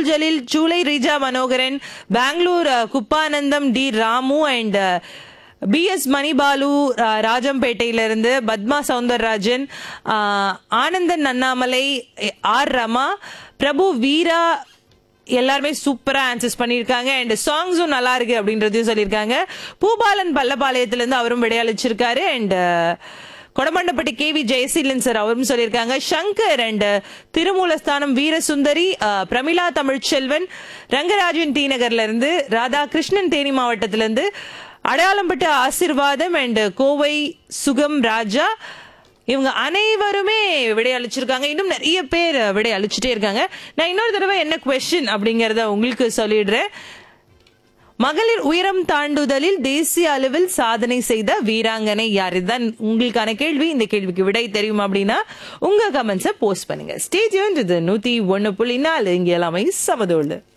அப்துல் ஜலீல் சூலை ரீஜா மனோகரன் பெங்களூர் அஹ், Kuppanandam T Ramu and P S Manibalu அஹ், ராஜம்பேட்டையிலிருந்து பத்மா சவுந்தரராஜன் அஹ், ஆனந்தன் அண்ணாமலை எ- ஆர் ரமா பிரபு வீரா எல்லாருமே சூப்பரா ஆன்சர்ஸ் பண்ணியிருக்காங்க அண்ட் சாங்ஸும் நல்லா இருக்கு அப்படின்றதையும் சொல்லியிருக்காங்க பூபாலன் பல்லபாளையத்துல இருந்து அவரும் விடையளிச்சிருக்காரு and Kodamandapatti K V Jayaseelan sir அவரும் சொல்லியிருக்காங்க சங்கர் அண்ட் திருமூலஸ்தானம் வீரசுந்தரி அஹ், பிரமிளா தமிழ்ச்செல்வன் ரங்கராஜன் டி நகர்ல இருந்து ராதாகிருஷ்ணன் தேனி மாவட்டத்துல இருந்து அடையாளம்பட்டு ஆசிர்வாதம் அண்ட் கோவை சுகம் ராஜா இவங்க அனைவருமே விடை அளிச்சிருக்காங்க இன்னும் நிறைய பேர் விடை அளிச்சுட்டே இருக்காங்க நான் இன்னொரு தடவை என்ன கொஸ்டின் அப்படிங்கறத உங்களுக்கு சொல்லிடுறேன் மகளிர் உயரம் தாண்டுதலில் தேசிய அளவில் சாதனை செய்த வீராங்கனை யார் இதுதான் உங்களுக்கான கேள்வி இந்த கேள்விக்கு விடை தெரியும் அப்படின்னா உங்க கமெண்ட்ஸை போஸ்ட் பண்ணுங்க ஸ்டேஜ் இது நூத்தி ஒன்னு புள்ளி நாலு இங்க எல்லாமே சமதோடு